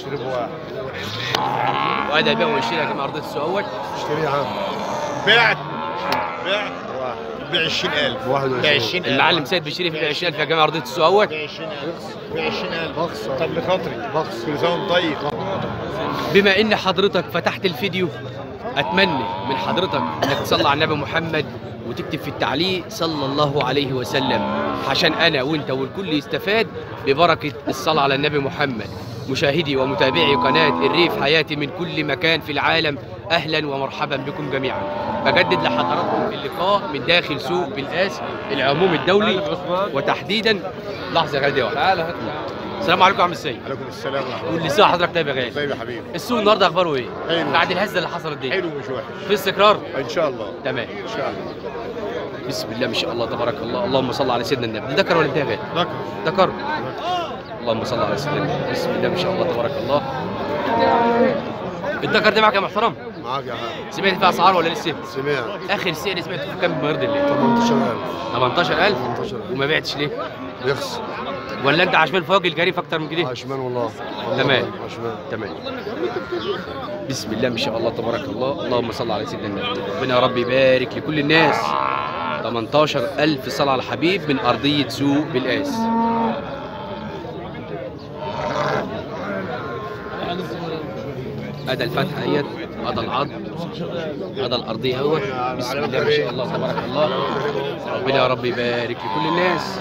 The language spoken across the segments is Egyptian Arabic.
اشتري بواحد وادي بيع ويشتري كم ارضيه السوق اول اشتري يا عم بعت بعت بواحد ب 20000 بواحد ب وعشرين 20000 المعلم سيد بيشتري في 20000 يا جماعه ارضيه السوق اول ب 20000 ب 20000 بخسر طب لخاطري بخسر كل سنه وانت طيب بما ان حضرتك فتحت الفيديو اتمنى من حضرتك انك تصلي على النبي محمد وتكتب في التعليق صلى الله عليه وسلم عشان انا وانت والكل يستفاد ببركه الصلاه على النبي محمد مشاهدي ومتابعي قناه الريف حياتي من كل مكان في العالم اهلا ومرحبا بكم جميعا بجدد لحضراتكم اللقاء من داخل سوق بالقاس العموم الدولي وتحديدا لحظه يا غالي واحده السلام عليكم يا عم السيد عليكم السلام ورحمه الله كل ساعه حضرتك طيب يا غالي طيب يا حبيبي السوق النهارده اخباره ايه؟ حلو. بعد الهزه اللي حصلت دي حلو مش وحش في استقرار؟ ان شاء الله تمام ان شاء الله بسم الله ما شاء الله تبارك الله اللهم صل على سيدنا النبي ده ذكر ولا انت يا غالي؟ لك ذكر اللهم صل على سيدنا النبي بسم الله ما شاء الله تبارك الله الذكر ده معك يا محترم؟ معاك يا عم سمعت فيها اسعار ولا لسه؟ سمعت اخر سعر سمعته في كام مرض الليل؟ 18000 18000 18,000. وما بعتش ليه؟ بيخسر ولا انت عشمان فوق الجريف اكتر من كده؟ عشمان والله تمام. عشمان تمام بسم الله ما شاء الله تبارك الله اللهم صل على سيدنا النبي ربنا يا رب يبارك لكل الناس 18000 صلاة على الحبيب من أرضية سوق بالقاس هذا الفتح اهيت هذا العظم هذا الأرضية اهوت بسم الله ما شاء الله تبارك الله ربنا يا رب يبارك لكل الناس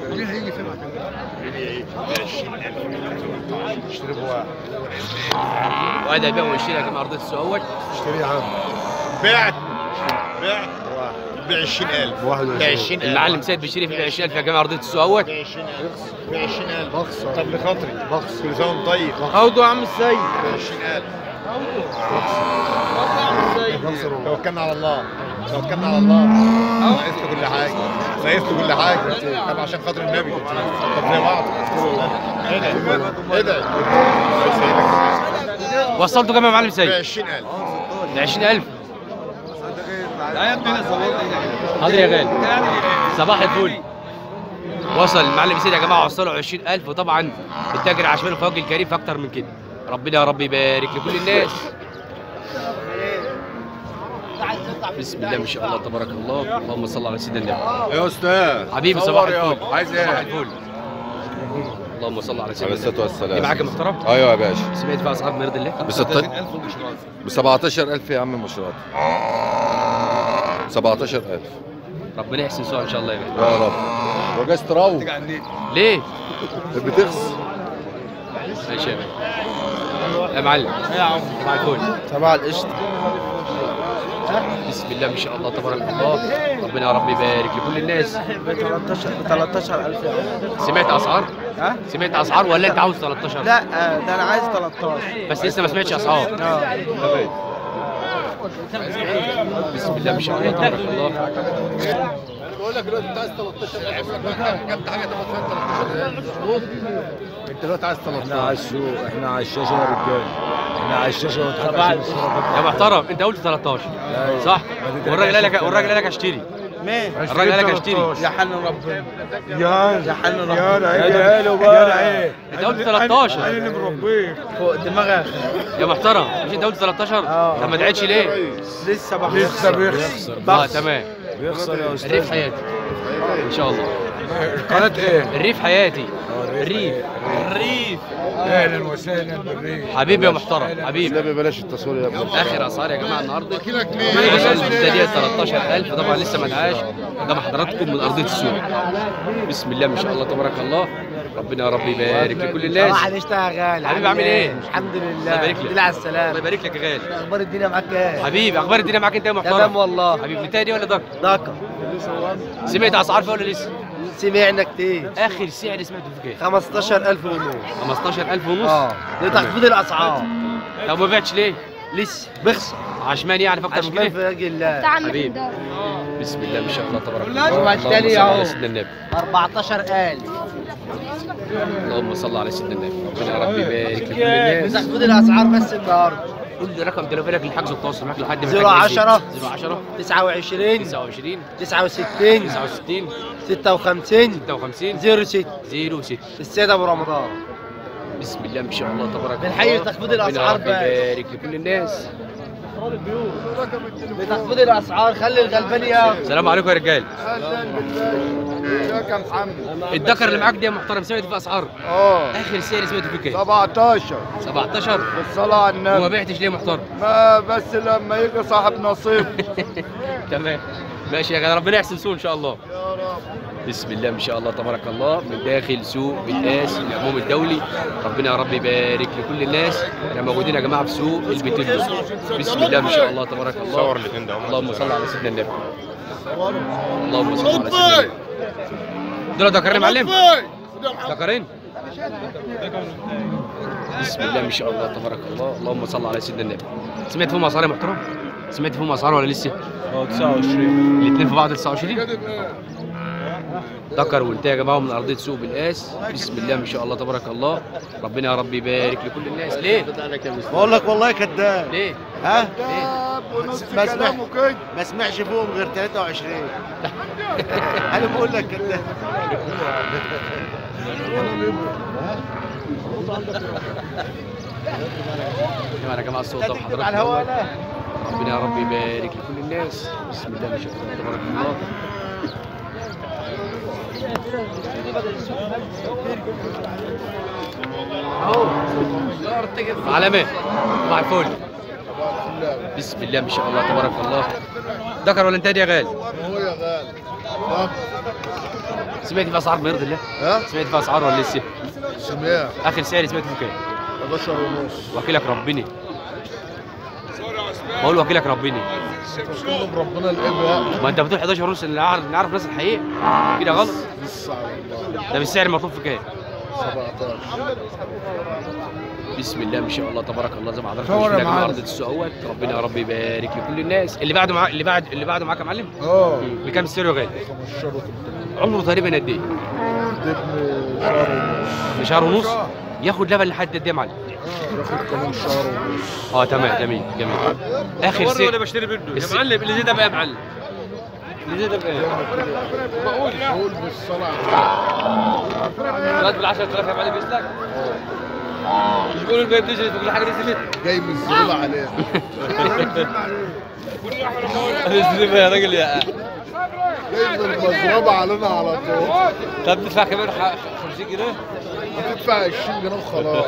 اشتري بواحد وهذا بيع ويشتري يا جماعة أرضية السوق اهوت اشتري يا عم بعت بعت بواحد ب 20000 بواحد ب وعشرين. 20000 المعلم سيد بيشتري في 20000 يا جماعة أرضية السوق اهوت ب 20000 ب 20000 بخسر طب لخاطري بخسر كل سنه وانت طيب خدوا يا عم السيد ب 20000 بخسر والله توكلنا على الله توكلنا على الله ناقص له كل حاجه ناقص له كل حاجه طب عشان خاطر النبي طب زي بعض ادعي ادعي الله يسهلك وصلتوا كام يا معلم ب سيد؟ 20000 ب 20000 حاضر يا غالي صباح الفل وصل المعلم سيد يا جماعه وصلوا 20000 وطبعا التاجر عشمان فوق الكريم في اكتر من كده ربنا يا رب يبارك لكل الناس بسم الله ما شاء الله تبارك الله اللهم صل على سيدنا النبي يا استاذ حبيبي صور صباح يابا. الفل عايز صباح ايه؟ الفل اللهم صل على سيدنا عليه الصلاه النبي والسلام دي معاك يا محترم ايوه يا باشا سمعت بقى اسعار مرض الله ب 16 ب 17000 يا عم مش راضي 17000 ربنا يحسن سوء ان شاء الله يا غالي يا رب وجاز تروح ليه؟ بتخسر ماشي يا غالي يا معلم يا عم صباح الفل تبع القشطه بسم الله ما شاء الله تبارك الله ربنا يا رب يبارك لكل الناس ب 13 ب 13000 يا عم. سمعت اسعار ها؟ سمعت اسعار ولا انت عاوز 13 لا آه، ده انا عايز 13 بس لسه ما سمعتش اسعار اه بسم الله ما شاء الله تبارك الله بقول لك دلوقتي انت عايز 13000 جبت حاجه تاخد فيها 13000 انت دلوقتي عايز 13 احنا على السوق احنا على الشاشه يا رجاله احنا على الشاشه ونتحرك يا محترم انت قلت 13 صح والراجل قال لك والراجل قال لك اشتري مين؟ الراجل قال لك اشتري يا حن ربنا يا يا حن ربنا يا رجاله بقى انت قلت 13 انا اللي مربيك فوق دماغك يا محترم مش انت قلت 13 اه. طب ما دعيتش ليه لسه بحر لسه بيخسر اه تمام بيخسر يا استاذ الريف حياتي ان شاء الله قناه ايه؟ الريف حياتي الريف الريف اهلا وسهلا بالريف حبيبي يا محترم حبيبي النبي بلاش التصوير يا ابني اخر اسعار يا جماعه النهارده كيلك وصل المبتدئ 13000 طبعا لسه ما دعاش قدام حضراتكم من ارضيه السوق بسم الله ما شاء الله تبارك الله ربنا يا رب يبارك لكل الناس صباح القشطة يا غالي حبيبي عامل ايه؟ الحمد الله لله يبارك لك. الحمد لله على الله السلامة يبارك لك يا غالي اخبار الدنيا معاك ايه؟ حبيبي اخبار الدنيا معاك انت يا محترم تمام والله حبيبي بتاعي دي ولا ده دكا سمعت اسعار فيها ولا لسه سمعنا كتير اخر سعر سمعته في كام 15000 ونص 15000 ونص اه ده تخفيض الاسعار طب ما بعتش ليه لسه بخسر عشمان يعني في اكتر من عشمان كده في وجه الله حبيبي بسم الله ما شاء الله تبارك الله هو اللهم التاني صل على اهو. سيدنا النبي 14000 اللهم صل على سيدنا النبي ربنا يا رب يبارك لكل الناس تخفيض الاسعار بس النهارده قول لي رقم تليفونك الحجز والتواصل معاك لحد ما زيرو عشرة. 010 29 29 69 69 56 56 06 06 السيد ابو رمضان بسم الله ما شاء الله تبارك الله بنحيي تخفيض ربنا الأسعار رب بقى. يبارك لكل الناس بتخفيض الاسعار خلي الغلبان ياخد السلام عليكم يا رجال اهلا بالله ازيك يا محمد الدكر اللي معاك ده يا محترم سمعت في اسعار اه اخر سعر سمعت فيه كام 17 17 بالصلاة على وما النبي بعتش ليه يا محترم ما بس لما يجي صاحب نصيب تمام ماشي يا جدع ربنا يحسن سوق ان شاء الله يا رب بسم الله ما شاء الله تبارك الله من داخل سوق بالقاس العموم الدولي ربنا يا رب يبارك لكل الناس احنا موجودين يا جماعه في سوق البتلو بسم الله ما شاء الله تبارك الله صور الاثنين ده اللهم صل على سيدنا النبي اللهم صل على سيدنا النبي دول دكرين يا معلم دكرين بسم الله ما شاء الله تبارك الله اللهم صل على سيدنا النبي سمعت فيهم اسعار يا محترم سمعت فيهم اسعار ولا لسه اه 29 الاثنين في بعض 29 ذكر وانتهى يا جماعه من ارضيه سوق بالقاس بسم الله ما شاء الله تبارك الله ربنا يا رب يبارك لكل الناس ليه بقول لك والله كذاب ليه ها ونص ما سمعت. كلامه كده ما سمعش فيهم غير 23 انا بقول لك كذاب يا جماعه الصوت ده تكتب وحضراتكم على الهواء دوت. لا ربنا يا رب يبارك لكل الناس بسم الله ما شاء الله تبارك الله اهو على مين مع الفل بسم الله ما شاء الله تبارك الله ذكر ولا انت يا غالي هو يا غالي ها سمعت في اسعار بيرضي الله ها سمعت في اسعار ولا لسه سميع اخر سعر سمعت في كام 11 ونص وكيلك ربنا بقول وكيلك ربنا كلهم ربنا الابره ما انت بتقول 11 ونص نعرف نعرف ناس الحقيقه كده غلط لسه على الله طب السعر المطلوب في كام 17 بسم الله ما شاء الله تبارك الله زي ما حضرتك صور يا شفنا معلم. ارض السوق اهوت ربنا يا رب يبارك لكل الناس اللي بعده معاك اللي بعد اللي بعده معاك يا معلم اه بكام السعر يا غالي 15 و عمره تقريبا قد ايه ابن شهر ونص شهر ونص ياخد لبن لحد قد ايه يا معلم ياخد كمان شهر ونص اه تمام جميل جميل اخر سعر بشتري منه الس- معلم اللي زي ده بقى يا معلم اللي زي ده بقى قول بالصلاة على دلوقتي بال 10000 يا معلم يسلك مش بيقولوا البيت نزلت وكل حاجه نزلت جاي من الزول عليه نزلت يا راجل يا جاي من المزربة علينا على طول طب تدفع كمان ح- 50 جنيه هتدفع 20 جنيه وخلاص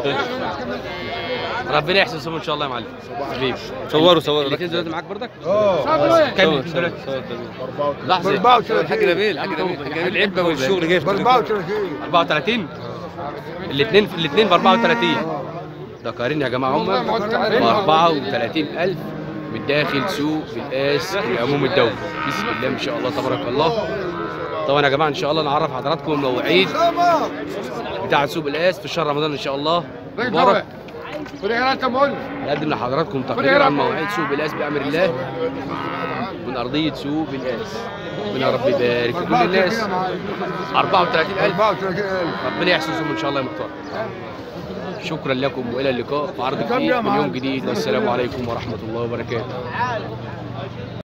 ربنا يحسن سمو ان شاء الله يا معلم حبيبي صوروا صوروا الاثنين دلوقتي معاك برضك اه كام الاثنين دلوقتي لحظه 34 الحاج نبيل الحاج نبيل الحاج نبيل العلبه والشغل جاي في 34 34 الاثنين الاثنين ب 34 دكارين يا جماعه هم ب 34000 من داخل سوق بالقاس العموم الدولي بسم الله ما شاء الله تبارك الله طبعا يا جماعه ان شاء الله نعرف حضراتكم المواعيد بتاع سوق القاس في شهر رمضان ان شاء الله مبارك خد يا انت مول نقدم لحضراتكم تقرير عن مواعيد سوق بالقاس بامر الله من ارضيه سوق بالقاس ربنا يا رب يبارك لكل الناس 34000 34 ربنا يحسن سمو ان شاء الله يا مختار شكرا لكم والى اللقاء في عرض جديد من يوم جديد والسلام عليكم ورحمه الله وبركاته